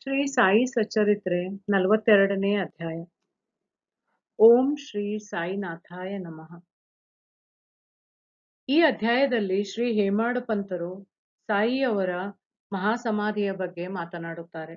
ಶ್ರೀ ಸಾಯಿ ಸಚ್ಚರಿತ್ರೆ ನಲವತ್ತೆರಡನೇ ಅಧ್ಯಾಯ ಓಂ ಶ್ರೀ ಸಾಯಿನಾಥಾಯ ನಮಃ ಈ ಅಧ್ಯಾಯದಲ್ಲಿ ಶ್ರೀ ಹೇಮಾಡ ಪಂತರು ಸಾಯಿಯವರ ಮಹಾಸಮಾಧಿಯ ಬಗ್ಗೆ ಮಾತನಾಡುತ್ತಾರೆ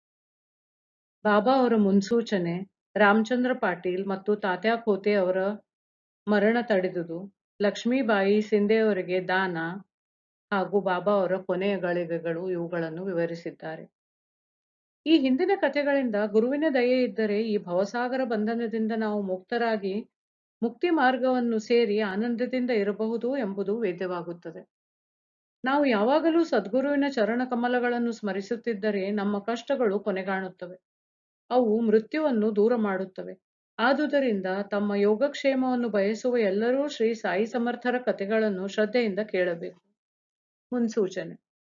ಬಾಬಾ ಅವರ ಮುನ್ಸೂಚನೆ ರಾಮಚಂದ್ರ ಪಾಟೀಲ್ ಮತ್ತು ತಾತ್ಯಾ ಖೋತೆ ಅವರ ಮರಣ ತಡೆದುದು ಲಕ್ಷ್ಮೀಬಾಯಿ ಸಿಂಧೆಯವರಿಗೆ ದಾನ ಹಾಗೂ ಬಾಬಾ ಅವರ ಕೊನೆಯ ಗಳಿಗೆಗಳು ಇವುಗಳನ್ನು ವಿವರಿಸಿದ್ದಾರೆ ಈ ಹಿಂದಿನ ಕಥೆಗಳಿಂದ ಗುರುವಿನ ದಯೆ ಇದ್ದರೆ ಈ ಭವಸಾಗರ ಬಂಧನದಿಂದ ನಾವು ಮುಕ್ತರಾಗಿ ಮುಕ್ತಿ ಮಾರ್ಗವನ್ನು ಸೇರಿ ಆನಂದದಿಂದ ಇರಬಹುದು ಎಂಬುದು ವೇದ್ಯವಾಗುತ್ತದೆ ನಾವು ಯಾವಾಗಲೂ ಸದ್ಗುರುವಿನ ಚರಣ ಕಮಲಗಳನ್ನು ಸ್ಮರಿಸುತ್ತಿದ್ದರೆ ನಮ್ಮ ಕಷ್ಟಗಳು ಕೊನೆಗಾಣುತ್ತವೆ ಅವು ಮೃತ್ಯುವನ್ನು ದೂರ ಮಾಡುತ್ತವೆ ಆದುದರಿಂದ ತಮ್ಮ ಯೋಗಕ್ಷೇಮವನ್ನು ಬಯಸುವ ಎಲ್ಲರೂ ಶ್ರೀ ಸಾಯಿ ಸಮರ್ಥರ ಕಥೆಗಳನ್ನು ಶ್ರದ್ಧೆಯಿಂದ ಕೇಳಬೇಕು ಮುನ್ಸೂಚನೆ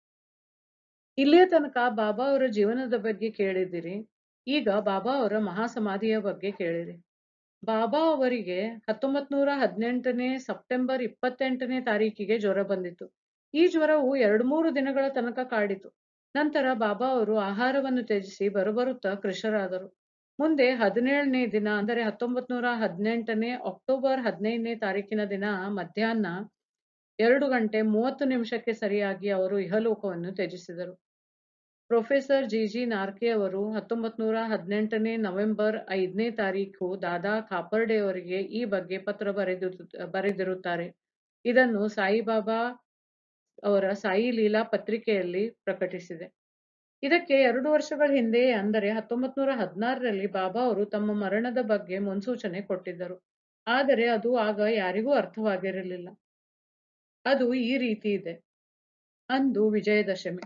ಇಲ್ಲಿಯ ತನಕ ಬಾಬಾ ಅವರ ಜೀವನದ ಬಗ್ಗೆ ಕೇಳಿದಿರಿ ಈಗ ಬಾಬಾ ಅವರ ಮಹಾಸಮಾಧಿಯ ಬಗ್ಗೆ ಕೇಳಿರಿ ಬಾಬಾ ಅವರಿಗೆ ಹತ್ತೊಂಬತ್ ನೂರ ಹದಿನೆಂಟನೇ ಸೆಪ್ಟೆಂಬರ್ ಇಪ್ಪತ್ತೆಂಟನೇ ತಾರೀಕಿಗೆ ಜ್ವರ ಬಂದಿತು ಈ ಜ್ವರವು ಎರಡು ಮೂರು ದಿನಗಳ ತನಕ ಕಾಡಿತು ನಂತರ ಬಾಬಾ ಅವರು ಆಹಾರವನ್ನು ತ್ಯಜಿಸಿ ಬರುಬರುತ್ತಾ ಕೃಶರಾದರು ಮುಂದೆ ಹದಿನೇಳನೇ ದಿನ ಅಂದರೆ ಹತ್ತೊಂಬತ್ ನೂರ ಹದಿನೆಂಟನೇ ಅಕ್ಟೋಬರ್ ಹದಿನೈದನೇ ತಾರೀಕಿನ ದಿನ ಮಧ್ಯಾಹ್ನ ಎರಡು ಗಂಟೆ ಮೂವತ್ತು ನಿಮಿಷಕ್ಕೆ ಸರಿಯಾಗಿ ಅವರು ಇಹಲೋಕವನ್ನು ತ್ಯಜಿಸಿದರು ಪ್ರೊಫೆಸರ್ ಜಿ ಜಿ ನಾರ್ಕೆ ಅವರು ಹತ್ತೊಂಬತ್ ನೂರ ಹದಿನೆಂಟನೇ ನವೆಂಬರ್ ಐದನೇ ತಾರೀಕು ದಾದಾ ಖಾಪರ್ಡೆ ಅವರಿಗೆ ಈ ಬಗ್ಗೆ ಪತ್ರ ಬರೆದು ಬರೆದಿರುತ್ತಾರೆ ಇದನ್ನು ಸಾಯಿಬಾಬಾ ಅವರ ಸಾಯಿ ಲೀಲಾ ಪತ್ರಿಕೆಯಲ್ಲಿ ಪ್ರಕಟಿಸಿದೆ ಇದಕ್ಕೆ ಎರಡು ವರ್ಷಗಳ ಹಿಂದೆ ಅಂದರೆ ಹತ್ತೊಂಬತ್ ನೂರ ಹದಿನಾರರಲ್ಲಿ ಬಾಬಾ ಅವರು ತಮ್ಮ ಮರಣದ ಬಗ್ಗೆ ಮುನ್ಸೂಚನೆ ಕೊಟ್ಟಿದ್ದರು ಆದರೆ ಅದು ಆಗ ಯಾರಿಗೂ ಅರ್ಥವಾಗಿರಲಿಲ್ಲ ಅದು ಈ ರೀತಿ ಇದೆ ಅಂದು ವಿಜಯದಶಮಿ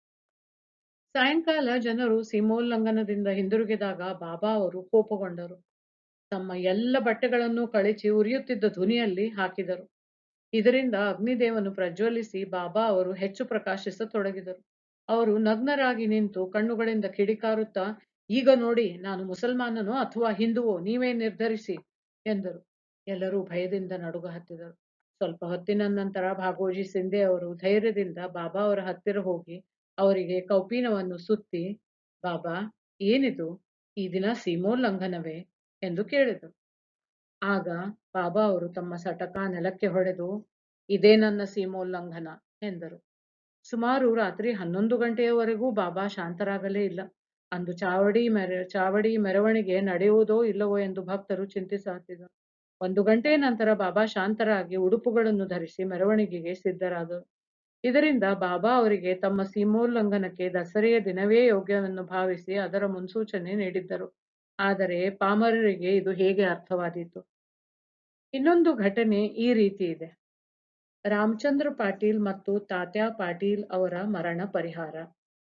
ಸಾಯಂಕಾಲ ಜನರು ಸೀಮೋಲ್ಲಂಘನದಿಂದ ಹಿಂದಿರುಗಿದಾಗ ಬಾಬಾ ಅವರು ಕೋಪಗೊಂಡರು ತಮ್ಮ ಎಲ್ಲ ಬಟ್ಟೆಗಳನ್ನು ಕಳಚಿ ಉರಿಯುತ್ತಿದ್ದ ಧ್ವನಿಯಲ್ಲಿ ಹಾಕಿದರು ಇದರಿಂದ ಅಗ್ನಿದೇವನು ಪ್ರಜ್ವಲಿಸಿ ಬಾಬಾ ಅವರು ಹೆಚ್ಚು ಪ್ರಕಾಶಿಸತೊಡಗಿದರು ಅವರು ನಗ್ನರಾಗಿ ನಿಂತು ಕಣ್ಣುಗಳಿಂದ ಕಿಡಿಕಾರುತ್ತಾ ಈಗ ನೋಡಿ ನಾನು ಮುಸಲ್ಮಾನನೋ ಅಥವಾ ಹಿಂದುವೋ ನೀವೇ ನಿರ್ಧರಿಸಿ ಎಂದರು ಎಲ್ಲರೂ ಭಯದಿಂದ ನಡುಗ ಹತ್ತಿದರು ಸ್ವಲ್ಪ ಹೊತ್ತಿನ ನಂತರ ಭಾಗೋಜಿ ಸಿಂಧೆ ಅವರು ಧೈರ್ಯದಿಂದ ಬಾಬಾ ಅವರ ಹತ್ತಿರ ಹೋಗಿ ಅವರಿಗೆ ಕೌಪೀನವನ್ನು ಸುತ್ತಿ ಬಾಬಾ ಏನಿದು ಈ ದಿನ ಸೀಮೋಲ್ಲಂಘನವೇ ಎಂದು ಕೇಳಿದರು ಆಗ ಬಾಬಾ ಅವರು ತಮ್ಮ ಸಟಕ ನೆಲಕ್ಕೆ ಹೊಡೆದು ಇದೇ ನನ್ನ ಸೀಮೋಲ್ಲಂಘನ ಎಂದರು ಸುಮಾರು ರಾತ್ರಿ ಹನ್ನೊಂದು ಗಂಟೆಯವರೆಗೂ ಬಾಬಾ ಶಾಂತರಾಗಲೇ ಇಲ್ಲ ಅಂದು ಚಾವಡಿ ಮೆರ ಚಾವಡಿ ಮೆರವಣಿಗೆ ನಡೆಯುವುದೋ ಇಲ್ಲವೋ ಎಂದು ಭಕ್ತರು ಚಿಂತಿಸುತ್ತಿದ್ದರು ಒಂದು ಗಂಟೆಯ ನಂತರ ಬಾಬಾ ಶಾಂತರಾಗಿ ಉಡುಪುಗಳನ್ನು ಧರಿಸಿ ಮೆರವಣಿಗೆಗೆ ಸಿದ್ಧರಾದರು ಇದರಿಂದ ಬಾಬಾ ಅವರಿಗೆ ತಮ್ಮ ಸೀಮೋಲ್ಲಂಘನಕ್ಕೆ ದಸರೆಯ ದಿನವೇ ಯೋಗ್ಯವನ್ನು ಭಾವಿಸಿ ಅದರ ಮುನ್ಸೂಚನೆ ನೀಡಿದ್ದರು ಆದರೆ ಪಾಮರರಿಗೆ ಇದು ಹೇಗೆ ಅರ್ಥವಾದೀತು ಇನ್ನೊಂದು ಘಟನೆ ಈ ರೀತಿ ಇದೆ ರಾಮಚಂದ್ರ ಪಾಟೀಲ್ ಮತ್ತು ತಾತ್ಯಾ ಪಾಟೀಲ್ ಅವರ ಮರಣ ಪರಿಹಾರ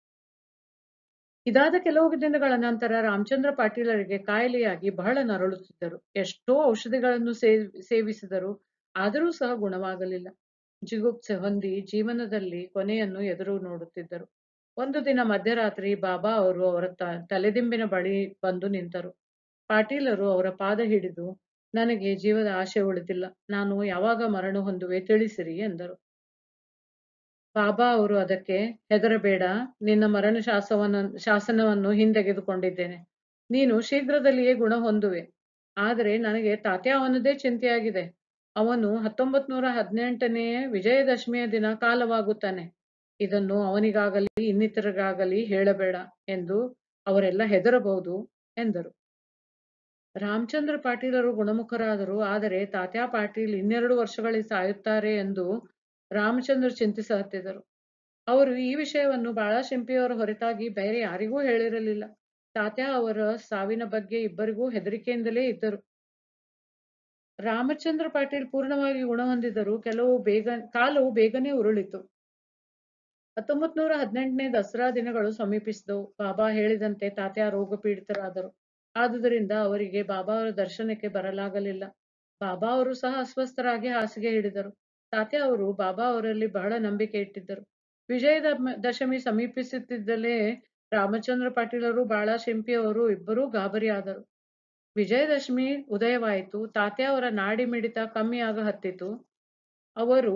ಇದಾದ ಕೆಲವು ದಿನಗಳ ನಂತರ ರಾಮಚಂದ್ರ ಪಾಟೀಲರಿಗೆ ಕಾಯಿಲೆಯಾಗಿ ಬಹಳ ನರಳುತ್ತಿದ್ದರು ಎಷ್ಟೋ ಔಷಧಿಗಳನ್ನು ಸೇವಿಸಿದರು ಆದರೂ ಸಹ ಗುಣವಾಗಲಿಲ್ಲ ಜಿಗುಪ್ಸೆ ಹೊಂದಿ ಜೀವನದಲ್ಲಿ ಕೊನೆಯನ್ನು ಎದುರು ನೋಡುತ್ತಿದ್ದರು ಒಂದು ದಿನ ಮಧ್ಯರಾತ್ರಿ ಬಾಬಾ ಅವರು ಅವರ ತಲೆದಿಂಬಿನ ಬಳಿ ಬಂದು ನಿಂತರು ಪಾಟೀಲರು ಅವರ ಪಾದ ಹಿಡಿದು ನನಗೆ ಜೀವದ ಆಶೆ ಉಳಿದಿಲ್ಲ ನಾನು ಯಾವಾಗ ಮರಣ ಹೊಂದುವೆ ತಿಳಿಸಿರಿ ಎಂದರು ಬಾಬಾ ಅವರು ಅದಕ್ಕೆ ಹೆದರಬೇಡ ನಿನ್ನ ಮರಣ ಶಾಸವನ್ನು ಶಾಸನವನ್ನು ಹಿಂದೆಗೆದುಕೊಂಡಿದ್ದೇನೆ ನೀನು ಶೀಘ್ರದಲ್ಲಿಯೇ ಗುಣ ಹೊಂದುವೆ ಆದರೆ ನನಗೆ ತಾತ್ಯಾವನದೇ ಚಿಂತೆಯಾಗಿದೆ ಅವನು ಹತ್ತೊಂಬತ್ ನೂರ ಹದಿನೆಂಟನೇ ವಿಜಯದಶಮಿಯ ದಿನ ಕಾಲವಾಗುತ್ತಾನೆ ಇದನ್ನು ಅವನಿಗಾಗಲಿ ಇನ್ನಿತರಿಗಾಗಲಿ ಹೇಳಬೇಡ ಎಂದು ಅವರೆಲ್ಲ ಹೆದರಬಹುದು ಎಂದರು ರಾಮಚಂದ್ರ ಪಾಟೀಲರು ಗುಣಮುಖರಾದರು ಆದರೆ ತಾತ್ಯಾ ಪಾಟೀಲ್ ಇನ್ನೆರಡು ವರ್ಷಗಳಲ್ಲಿ ಸಾಯುತ್ತಾರೆ ಎಂದು ರಾಮಚಂದ್ರ ಚಿಂತಿಸುತ್ತಿದ್ದರು ಅವರು ಈ ವಿಷಯವನ್ನು ಬಾಳಶಿಂಪಿಯವರ ಹೊರತಾಗಿ ಬೇರೆ ಯಾರಿಗೂ ಹೇಳಿರಲಿಲ್ಲ ತಾತ್ಯಾ ಅವರ ಸಾವಿನ ಬಗ್ಗೆ ಇಬ್ಬರಿಗೂ ಹೆದರಿಕೆಯಿಂದಲೇ ಇದ್ದರು ರಾಮಚಂದ್ರ ಪಾಟೀಲ್ ಪೂರ್ಣವಾಗಿ ಗುಣ ಹೊಂದಿದರು ಕೆಲವು ಬೇಗ ಕಾಲವು ಬೇಗನೆ ಉರುಳಿತು ಹತ್ತೊಂಬತ್ ನೂರ ಹದಿನೆಂಟನೇ ದಸರಾ ದಿನಗಳು ಸಮೀಪಿಸಿದವು ಬಾಬಾ ಹೇಳಿದಂತೆ ತಾತ್ಯಾ ರೋಗ ಪೀಡಿತರಾದರು ಆದುದರಿಂದ ಅವರಿಗೆ ಬಾಬಾ ಅವರ ದರ್ಶನಕ್ಕೆ ಬರಲಾಗಲಿಲ್ಲ ಬಾಬಾ ಅವರು ಸಹ ಅಸ್ವಸ್ಥರಾಗಿ ಹಾಸಿಗೆ ಹಿಡಿದರು ತಾತ್ಯಾ ಅವರು ಬಾಬಾ ಅವರಲ್ಲಿ ಬಹಳ ನಂಬಿಕೆ ಇಟ್ಟಿದ್ದರು ವಿಜಯದ ದಶಮಿ ಸಮೀಪಿಸುತ್ತಿದ್ದಲೇ ರಾಮಚಂದ್ರ ಪಾಟೀಲರು ಬಾಳ ಶಿಂಪಿ ಅವರು ಇಬ್ಬರೂ ಗಾಬರಿಯಾದರು ವಿಜಯದಶಮಿ ಉದಯವಾಯಿತು ತಾತ್ಯಾ ಅವರ ನಾಡಿ ಮಿಡಿತ ಕಮ್ಮಿ ಆಗ ಹತ್ತಿತು ಅವರು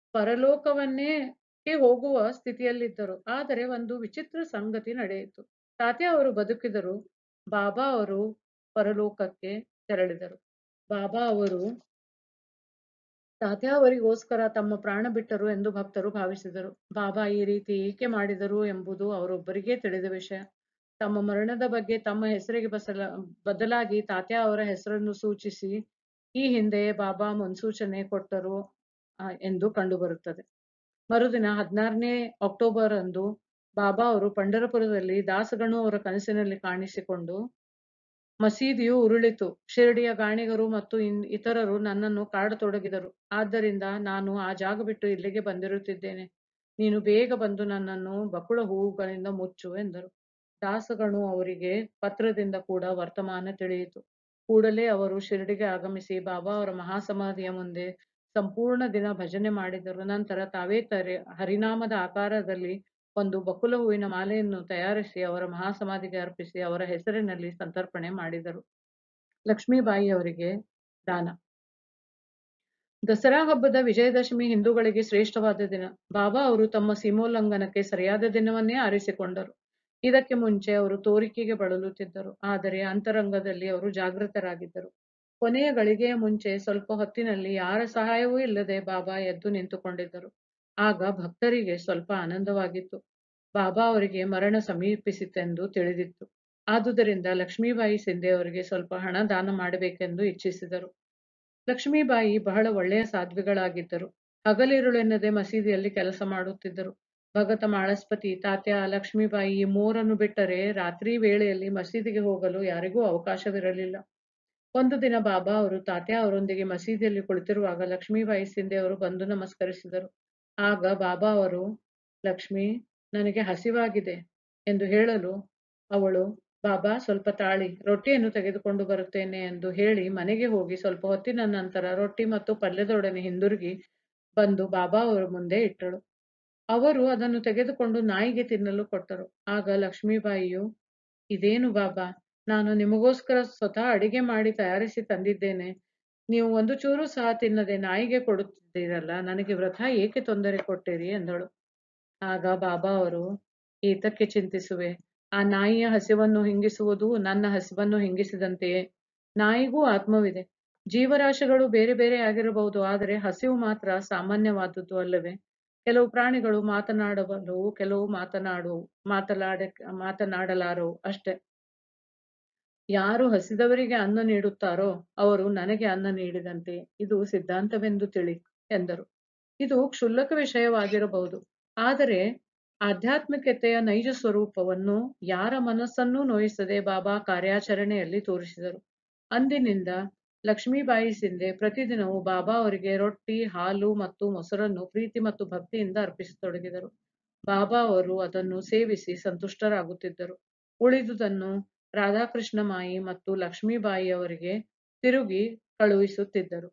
ಪರಲೋಕವನ್ನೇ ಹೋಗುವ ಸ್ಥಿತಿಯಲ್ಲಿದ್ದರು ಆದರೆ ಒಂದು ವಿಚಿತ್ರ ಸಂಗತಿ ನಡೆಯಿತು ತಾತ್ಯಾ ಅವರು ಬದುಕಿದರು ಬಾಬಾ ಅವರು ಪರಲೋಕಕ್ಕೆ ತೆರಳಿದರು ಬಾಬಾ ಅವರು ತಾತ್ಯಾ ಅವರಿಗೋಸ್ಕರ ತಮ್ಮ ಪ್ರಾಣ ಬಿಟ್ಟರು ಎಂದು ಭಕ್ತರು ಭಾವಿಸಿದರು ಬಾಬಾ ಈ ರೀತಿ ಏಕೆ ಮಾಡಿದರು ಎಂಬುದು ಅವರೊಬ್ಬರಿಗೇ ತಿಳಿದ ವಿಷಯ ತಮ್ಮ ಮರಣದ ಬಗ್ಗೆ ತಮ್ಮ ಹೆಸರಿಗೆ ಬಸಲ ಬದಲಾಗಿ ತಾತ್ಯಾ ಅವರ ಹೆಸರನ್ನು ಸೂಚಿಸಿ ಈ ಹಿಂದೆ ಬಾಬಾ ಮುನ್ಸೂಚನೆ ಕೊಟ್ಟರು ಆ, ಎಂದು ಕಂಡುಬರುತ್ತದೆ ಮರುದಿನ ಹದಿನಾರನೇ ಅಕ್ಟೋಬರ್ ಅಂದು ಬಾಬಾ ಅವರು ಪಂಡರಪುರದಲ್ಲಿ ದಾಸಗಣು ಅವರ ಕನಸಿನಲ್ಲಿ ಕಾಣಿಸಿಕೊಂಡು ಮಸೀದಿಯು ಉರುಳಿತು ಶಿರಡಿಯ ಗಾಣಿಗರು ಮತ್ತು ಇನ್- ಇತರರು ನನ್ನನ್ನು ಕಾಡತೊಡಗಿದರು ಆದ್ದರಿಂದ ನಾನು ಆ ಜಾಗ ಬಿಟ್ಟು ಇಲ್ಲಿಗೆ ಬಂದಿರುತ್ತಿದ್ದೇನೆ ನೀನು ಬೇಗ ಬಂದು ನನ್ನನ್ನು ಬಕುಳ ಹೂವುಗಳಿಂದ ಮುಚ್ಚು ಎಂದರು ದಾಸಗಣು ಅವರಿಗೆ ಪತ್ರದಿಂದ ಕೂಡ ವರ್ತಮಾನ ತಿಳಿಯಿತು ಕೂಡಲೇ ಅವರು ಶಿರಡಿಗೆ ಆಗಮಿಸಿ ಬಾಬಾ ಅವರ ಮಹಾಸಮಾಧಿಯ ಮುಂದೆ ಸಂಪೂರ್ಣ ದಿನ ಭಜನೆ ಮಾಡಿದರು ನಂತರ ತಾವೇ ತರೆ ಹರಿನಾಮದ ಆಕಾರದಲ್ಲಿ ಒಂದು ಬಕುಲ ಹೂವಿನ ಮಾಲೆಯನ್ನು ತಯಾರಿಸಿ ಅವರ ಮಹಾಸಮಾಧಿಗೆ ಅರ್ಪಿಸಿ ಅವರ ಹೆಸರಿನಲ್ಲಿ ಸಂತರ್ಪಣೆ ಮಾಡಿದರು ಲಕ್ಷ್ಮೀಬಾಯಿ ಅವರಿಗೆ ದಾನ ದಸರಾ ಹಬ್ಬದ ವಿಜಯದಶಮಿ ಹಿಂದೂಗಳಿಗೆ ಶ್ರೇಷ್ಠವಾದ ದಿನ ಬಾಬಾ ಅವರು ತಮ್ಮ ಸೀಮೋಲ್ಲಂಘನಕ್ಕೆ ಸರಿಯಾದ ದಿನವನ್ನೇ ಆರಿಸಿಕೊಂಡರು ಇದಕ್ಕೆ ಮುಂಚೆ ಅವರು ತೋರಿಕೆಗೆ ಬಳಲುತ್ತಿದ್ದರು ಆದರೆ ಅಂತರಂಗದಲ್ಲಿ ಅವರು ಜಾಗೃತರಾಗಿದ್ದರು ಕೊನೆಯ ಗಳಿಗೆಯ ಮುಂಚೆ ಸ್ವಲ್ಪ ಹೊತ್ತಿನಲ್ಲಿ ಯಾರ ಸಹಾಯವೂ ಇಲ್ಲದೆ ಬಾಬಾ ಎದ್ದು ನಿಂತುಕೊಂಡಿದ್ದರು ಆಗ ಭಕ್ತರಿಗೆ ಸ್ವಲ್ಪ ಆನಂದವಾಗಿತ್ತು ಬಾಬಾ ಅವರಿಗೆ ಮರಣ ಸಮೀಪಿಸಿತೆಂದು ತಿಳಿದಿತ್ತು ಆದುದರಿಂದ ಲಕ್ಷ್ಮೀಬಾಯಿ ಸಿಂಧೆ ಅವರಿಗೆ ಸ್ವಲ್ಪ ಹಣ ದಾನ ಮಾಡಬೇಕೆಂದು ಇಚ್ಛಿಸಿದರು ಲಕ್ಷ್ಮೀಬಾಯಿ ಬಹಳ ಒಳ್ಳೆಯ ಸಾಧ್ವಿಗಳಾಗಿದ್ದರು ಹಗಲಿರುಳೆನ್ನದೆ ಮಸೀದಿಯಲ್ಲಿ ಕೆಲಸ ಮಾಡುತ್ತಿದ್ದರು ಭಗತ ಮಾಳಸ್ಪತಿ ತಾತ್ಯ ಲಕ್ಷ್ಮೀಬಾಯಿ ಈ ಮೂರನ್ನು ಬಿಟ್ಟರೆ ರಾತ್ರಿ ವೇಳೆಯಲ್ಲಿ ಮಸೀದಿಗೆ ಹೋಗಲು ಯಾರಿಗೂ ಅವಕಾಶವಿರಲಿಲ್ಲ ಒಂದು ದಿನ ಬಾಬಾ ಅವರು ತಾತ್ಯ ಅವರೊಂದಿಗೆ ಮಸೀದಿಯಲ್ಲಿ ಕುಳಿತಿರುವಾಗ ಲಕ್ಷ್ಮೀಬಾಯಿ ಸಿಂಧೆ ಅವರು ಬಂದು ನಮಸ್ಕರಿಸಿದರು ಆಗ ಬಾಬಾ ಅವರು ಲಕ್ಷ್ಮಿ ನನಗೆ ಹಸಿವಾಗಿದೆ ಎಂದು ಹೇಳಲು ಅವಳು ಬಾಬಾ ಸ್ವಲ್ಪ ತಾಳಿ ರೊಟ್ಟಿಯನ್ನು ತೆಗೆದುಕೊಂಡು ಬರುತ್ತೇನೆ ಎಂದು ಹೇಳಿ ಮನೆಗೆ ಹೋಗಿ ಸ್ವಲ್ಪ ಹೊತ್ತಿನ ನಂತರ ರೊಟ್ಟಿ ಮತ್ತು ಪಲ್ಯದೊಡನೆ ಹಿಂದಿರುಗಿ ಬಂದು ಬಾಬಾ ಅವರ ಮುಂದೆ ಇಟ್ಟಳು ಅವರು ಅದನ್ನು ತೆಗೆದುಕೊಂಡು ನಾಯಿಗೆ ತಿನ್ನಲು ಕೊಟ್ಟರು ಆಗ ಲಕ್ಷ್ಮೀಬಾಯಿಯು ಇದೇನು ಬಾಬಾ ನಾನು ನಿಮಗೋಸ್ಕರ ಸ್ವತಃ ಅಡಿಗೆ ಮಾಡಿ ತಯಾರಿಸಿ ತಂದಿದ್ದೇನೆ ನೀವು ಒಂದು ಚೂರು ಸಹ ತಿನ್ನದೆ ನಾಯಿಗೆ ಕೊಡುತ್ತಿದ್ದೀರಲ್ಲ ನನಗೆ ವ್ರತ ಏಕೆ ತೊಂದರೆ ಕೊಟ್ಟಿರಿ ಎಂದಳು ಆಗ ಬಾಬಾ ಅವರು ಏತಕ್ಕೆ ಚಿಂತಿಸುವೆ ಆ ನಾಯಿಯ ಹಸಿವನ್ನು ಹಿಂಗಿಸುವುದು ನನ್ನ ಹಸಿವನ್ನು ಹಿಂಗಿಸಿದಂತೆಯೇ ನಾಯಿಗೂ ಆತ್ಮವಿದೆ ಜೀವರಾಶಿಗಳು ಬೇರೆ ಬೇರೆ ಆಗಿರಬಹುದು ಆದರೆ ಹಸಿವು ಮಾತ್ರ ಸಾಮಾನ್ಯವಾದದ್ದು ಅಲ್ಲವೇ ಕೆಲವು ಪ್ರಾಣಿಗಳು ಮಾತನಾಡಬಲ್ಲವು ಕೆಲವು ಮಾತನಾಡು ಮಾತನಾಡ ಮಾತನಾಡಲಾರವು ಅಷ್ಟೇ ಯಾರು ಹಸಿದವರಿಗೆ ಅನ್ನ ನೀಡುತ್ತಾರೋ ಅವರು ನನಗೆ ಅನ್ನ ನೀಡಿದಂತೆ ಇದು ಸಿದ್ಧಾಂತವೆಂದು ತಿಳಿ ಎಂದರು ಇದು ಕ್ಷುಲ್ಲಕ ವಿಷಯವಾಗಿರಬಹುದು ಆದರೆ ಆಧ್ಯಾತ್ಮಿಕತೆಯ ನೈಜ ಸ್ವರೂಪವನ್ನು ಯಾರ ಮನಸ್ಸನ್ನೂ ನೋಯಿಸದೆ ಬಾಬಾ ಕಾರ್ಯಾಚರಣೆಯಲ್ಲಿ ತೋರಿಸಿದರು ಅಂದಿನಿಂದ ಲಕ್ಷ್ಮೀಬಾಯಿ ಸಿಂಧೆ ಪ್ರತಿದಿನವೂ ಬಾಬಾ ಅವರಿಗೆ ರೊಟ್ಟಿ ಹಾಲು ಮತ್ತು ಮೊಸರನ್ನು ಪ್ರೀತಿ ಮತ್ತು ಭಕ್ತಿಯಿಂದ ಅರ್ಪಿಸತೊಡಗಿದರು ಬಾಬಾ ಅವರು ಅದನ್ನು ಸೇವಿಸಿ ಸಂತುಷ್ಟರಾಗುತ್ತಿದ್ದರು ಉಳಿದುದನ್ನು ರಾಧಾಕೃಷ್ಣ ಮಾಯಿ ಮತ್ತು ಲಕ್ಷ್ಮೀಬಾಯಿ ಅವರಿಗೆ ತಿರುಗಿ ಕಳುಹಿಸುತ್ತಿದ್ದರು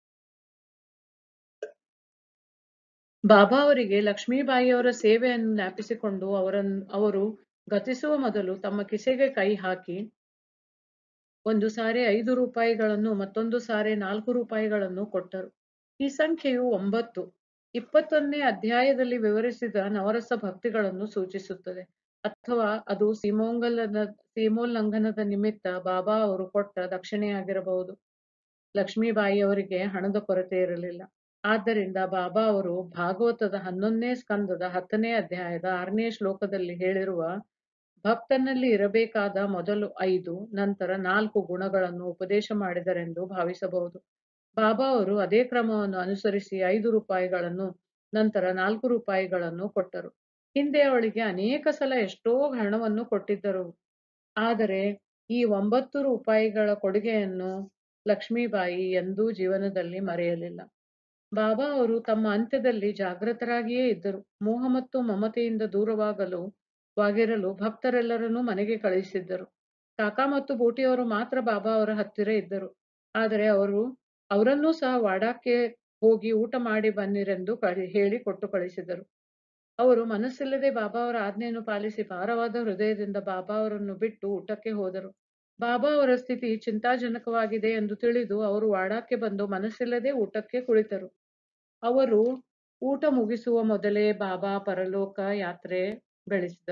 ಬಾಬಾ ಅವರಿಗೆ ಲಕ್ಷ್ಮೀಬಾಯಿಯವರ ಸೇವೆಯನ್ನು ಜ್ಞಾಪಿಸಿಕೊಂಡು ಅವರನ್ನು ಅವರು ಗತಿಸುವ ಮೊದಲು ತಮ್ಮ ಕಿಸೆಗೆ ಕೈ ಹಾಕಿ ಒಂದು ಸಾರಿ ಐದು ರೂಪಾಯಿಗಳನ್ನು ಮತ್ತೊಂದು ಸಾರಿ ನಾಲ್ಕು ರೂಪಾಯಿಗಳನ್ನು ಕೊಟ್ಟರು ಈ ಸಂಖ್ಯೆಯು ಒಂಬತ್ತು ಇಪ್ಪತ್ತೊಂದನೇ ಅಧ್ಯಾಯದಲ್ಲಿ ವಿವರಿಸಿದ ನವರಸ ಭಕ್ತಿಗಳನ್ನು ಸೂಚಿಸುತ್ತದೆ ಅಥವಾ ಅದು ಸೀಮೋಲ್ಲಂಘನದ ಸೀಮೋಲ್ಲಂಘನದ ನಿಮಿತ್ತ ಬಾಬಾ ಅವರು ಕೊಟ್ಟ ದಕ್ಷಿಣೆಯಾಗಿರಬಹುದು ಲಕ್ಷ್ಮೀಬಾಯಿ ಅವರಿಗೆ ಹಣದ ಕೊರತೆ ಇರಲಿಲ್ಲ ಆದ್ದರಿಂದ ಬಾಬಾ ಅವರು ಭಾಗವತದ ಹನ್ನೊಂದನೇ ಸ್ಕಂದದ ಹತ್ತನೇ ಅಧ್ಯಾಯದ ಆರನೇ ಶ್ಲೋಕದಲ್ಲಿ ಹೇಳಿರುವ ಭಕ್ತನಲ್ಲಿ ಇರಬೇಕಾದ ಮೊದಲು ಐದು ನಂತರ ನಾಲ್ಕು ಗುಣಗಳನ್ನು ಉಪದೇಶ ಮಾಡಿದರೆಂದು ಭಾವಿಸಬಹುದು ಬಾಬಾ ಅವರು ಅದೇ ಕ್ರಮವನ್ನು ಅನುಸರಿಸಿ ಐದು ರೂಪಾಯಿಗಳನ್ನು ನಂತರ ನಾಲ್ಕು ರೂಪಾಯಿಗಳನ್ನು ಕೊಟ್ಟರು ಹಿಂದೆ ಅವಳಿಗೆ ಅನೇಕ ಸಲ ಎಷ್ಟೋ ಹಣವನ್ನು ಕೊಟ್ಟಿದ್ದರು ಆದರೆ ಈ ಒಂಬತ್ತು ರೂಪಾಯಿಗಳ ಕೊಡುಗೆಯನ್ನು ಲಕ್ಷ್ಮೀಬಾಯಿ ಎಂದೂ ಜೀವನದಲ್ಲಿ ಮರೆಯಲಿಲ್ಲ ಬಾಬಾ ಅವರು ತಮ್ಮ ಅಂತ್ಯದಲ್ಲಿ ಜಾಗೃತರಾಗಿಯೇ ಇದ್ದರು ಮೋಹ ಮತ್ತು ಮಮತೆಯಿಂದ ದೂರವಾಗಲು ವಾಗಿರಲು ಭಕ್ತರೆಲ್ಲರನ್ನೂ ಮನೆಗೆ ಕಳುಹಿಸಿದ್ದರು ಕಾಕಾ ಮತ್ತು ಬೂಟಿಯವರು ಮಾತ್ರ ಬಾಬಾ ಅವರ ಹತ್ತಿರ ಇದ್ದರು ಆದರೆ ಅವರು ಅವರನ್ನೂ ಸಹ ವಾಡಾಕ್ಕೆ ಹೋಗಿ ಊಟ ಮಾಡಿ ಬನ್ನಿರೆಂದು ಕಳಿ ಹೇಳಿ ಕೊಟ್ಟು ಕಳಿಸಿದರು ಅವರು ಮನಸ್ಸಿಲ್ಲದೆ ಬಾಬಾ ಅವರ ಆಜ್ಞೆಯನ್ನು ಪಾಲಿಸಿ ಭಾರವಾದ ಹೃದಯದಿಂದ ಬಾಬಾ ಅವರನ್ನು ಬಿಟ್ಟು ಊಟಕ್ಕೆ ಹೋದರು ಬಾಬಾ ಅವರ ಸ್ಥಿತಿ ಚಿಂತಾಜನಕವಾಗಿದೆ ಎಂದು ತಿಳಿದು ಅವರು ವಾಡಾಕ್ಕೆ ಬಂದು ಮನಸ್ಸಿಲ್ಲದೆ ಊಟಕ್ಕೆ ಕುಳಿತರು ಅವರು ಊಟ ಮುಗಿಸುವ ಮೊದಲೇ ಬಾಬಾ ಪರಲೋಕ ಯಾತ್ರೆ ಬೆಳೆಸಿದರು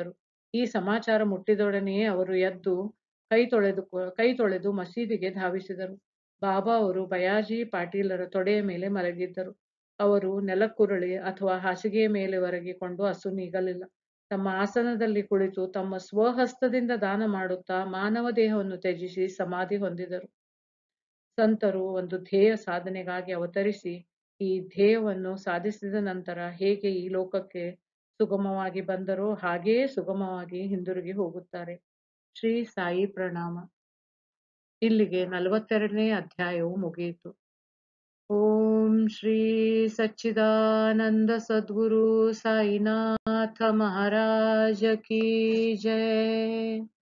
ಈ ಸಮಾಚಾರ ಮುಟ್ಟಿದೊಡನೆಯೇ ಅವರು ಎದ್ದು ಕೈ ತೊಳೆದು ಕೈ ತೊಳೆದು ಮಸೀದಿಗೆ ಧಾವಿಸಿದರು ಬಾಬಾ ಅವರು ಬಯಾಜಿ ಪಾಟೀಲರ ತೊಡೆಯ ಮೇಲೆ ಮಲಗಿದ್ದರು ಅವರು ನೆಲಕ್ಕುರುಳಿ ಅಥವಾ ಹಾಸಿಗೆಯ ಮೇಲೆ ಒರಗಿಕೊಂಡು ಅಸು ನೀಗಲಿಲ್ಲ ತಮ್ಮ ಆಸನದಲ್ಲಿ ಕುಳಿತು ತಮ್ಮ ಸ್ವಹಸ್ತದಿಂದ ದಾನ ಮಾಡುತ್ತಾ ಮಾನವ ದೇಹವನ್ನು ತ್ಯಜಿಸಿ ಸಮಾಧಿ ಹೊಂದಿದರು ಸಂತರು ಒಂದು ಧ್ಯೇಯ ಸಾಧನೆಗಾಗಿ ಅವತರಿಸಿ ಈ ಧ್ಯೇಯವನ್ನು ಸಾಧಿಸಿದ ನಂತರ ಹೇಗೆ ಈ ಲೋಕಕ್ಕೆ ಸುಗಮವಾಗಿ ಬಂದರೋ ಹಾಗೆಯೇ ಸುಗಮವಾಗಿ ಹಿಂದಿರುಗಿ ಹೋಗುತ್ತಾರೆ ಶ್ರೀ ಸಾಯಿ ಪ್ರಣಾಮ ಇಲ್ಲಿಗೆ ನಲವತ್ತೆರಡನೇ ಅಧ್ಯಾಯವು ಮುಗಿಯಿತು ಓಂ ಶ್ರೀ ಸಚ್ಚಿದಾನಂದ ಸದ್ಗುರು ಸಾಯಿನಾಥ ಮಹಾರಾಜ ಕಿ ಜಯ